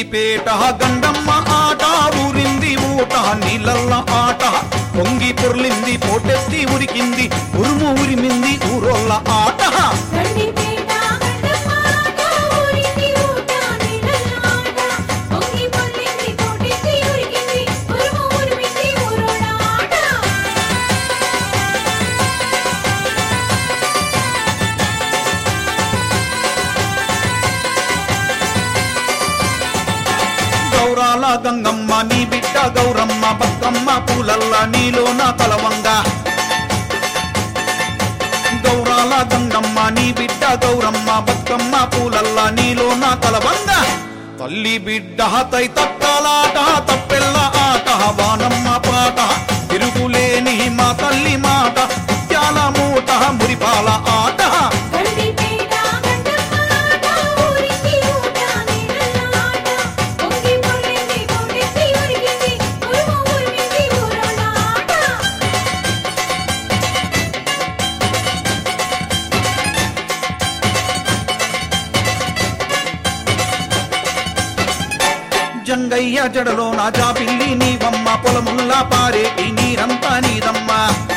పేట గండమ్మ ఆట ఊరింది ఊట నీళ్ళల్ల ఆట పొంగి పొర్లింది పోటెత్తి ఉరికింది ఉరుము ఉరిమింది ఊరోళ్ళ ఆట గండిపేట గండమ్మాట ఊరింది ఊట నీళ్ళలాట పొంగి పొర్లింది పోటెత్తి ఉరికింది ఉరుము ఉరిమింది ఊరోళ్ళ ఆట గౌరాల గంగమ్మ నీ బిడ్డ గౌరమ్మ బతుకమ్మ పూలల్ల నీలోన తలవంగ గౌరాల గంగమ్మ నీ బిడ్డ గౌరమ్మ బతుకమ్మ పూలల్ల నీలోన తలవంగ తల్లి బిడ్డ తై తక్కలాట తప్పెల్ల ఆట వానమ్మ పాట తిరుగులేని మా తల్లి మాట ముత్యాల మూట మురిపాల ఆట గండిపేట గండమ్మాట ఊరింది ఊట నీళ్ళలాట పొంగి పొర్లింది పోటెత్తి ఉరికింది ఉరుము ఉరిమింది ఊరోళ్ళ ఆట జంగయ్య జడలో నా జాబిల్లి నీవమ్మ పొలముల్లా పారేటి నీరంతా నీదమ్మ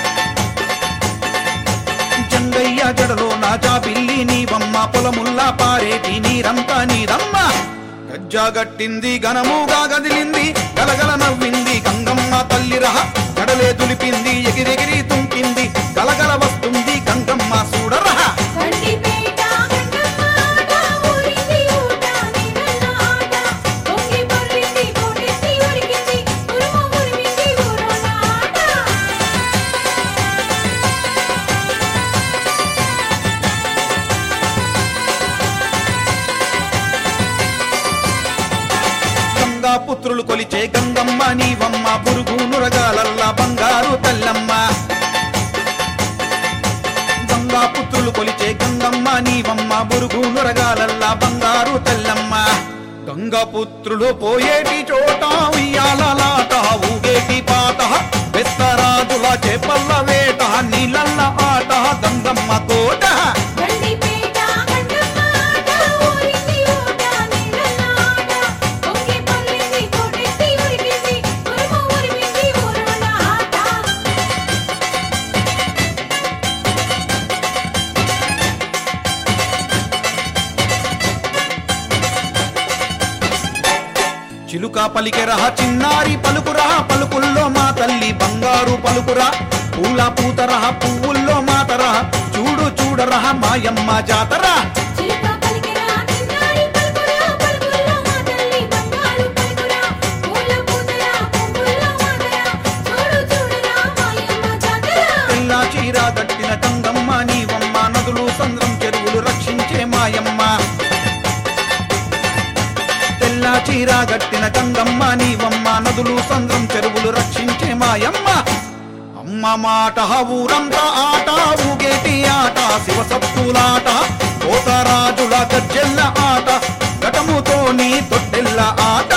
జంగయ్య జడలో నా జాబిల్లి నీవమ్మ పొలముల్లా పారేటి నీరంతా నీదమ్మ గజ్జాగట్టింది ఘనముగా గదిలింది గలగల నవ్వింది గంగమ్మ తల్లిరహ జడలే దులిపింది ఎగిరెగిరి తుంకింది గలగల వస్తుంది గంగమ్మ చూడరహ గండిపేట గండమ్మాట ఊరింది ఊట నీళ్ళలాట పొంగి పొర్లింది పోటెత్తి ఉరికింది ఉరుము ఉరిమింది ఊరోళ్ళ ఆట గంగా పుత్రులు కొలిచే గంగమ్మ నీవమ్మ పురుగు నురగాలల్లా బంగారు తల్లమ్మ గంగా పుత్రులు కొలిచే గంగమ్మ నీవమ్మ బురుగు నురగాలల్లా బంగారు తల్లమ్మ గంగా పుత్రులు పోయేటి చోట ఉయ్యాలలాట ఊగేటి పాట బెస్తరాజుల చేపల్ల వేట నీళ్ళల్ల ఆట గంగమ్మ తోట గండిపేట గండమ్మాట ఊరింది ఊట నీళ్ళలాట పొంగి పొర్లింది పోటెత్తి ఉరికింది ఉరుము ఉరిమింది ఊరోళ్ళ ఆట చిలుక పలికెరహ చిన్నారి పలుకురా పలుకుల్లో మా తల్లి బంగారు పలుకురా పూల పూతరహ పువ్వుల్లో మాతరహ చూడు చూడరహ మాయమ్మ జాతరా చిలుక పలికిరా చిన్నారి పలుకురా పలుకుల్లో మా తల్లి బంగారు పలుకురా పూల పూతరా పువ్వుల్లో మాతరా చూడు చూడరా మాయమ్మ జాతర తెల్ల చీర కట్టిన గంగమ్మ నీవమ్మ నదులు సంద్రం చెరువులు రక్షించే మాయమ్మ తెల్ల చీర గట్టిన గంగమ్మ నీవమ్మ నదులు సంద్రం చెరువులు రక్షించే మాయమ్మ అమ్మ మాట ఊరంతా ఆట ఊగేటి ఆట శివసత్తులాట కోతరాజుల గజ్జెల్ల ఆట ఘటముతో నీ తొట్టెల్ల ఆట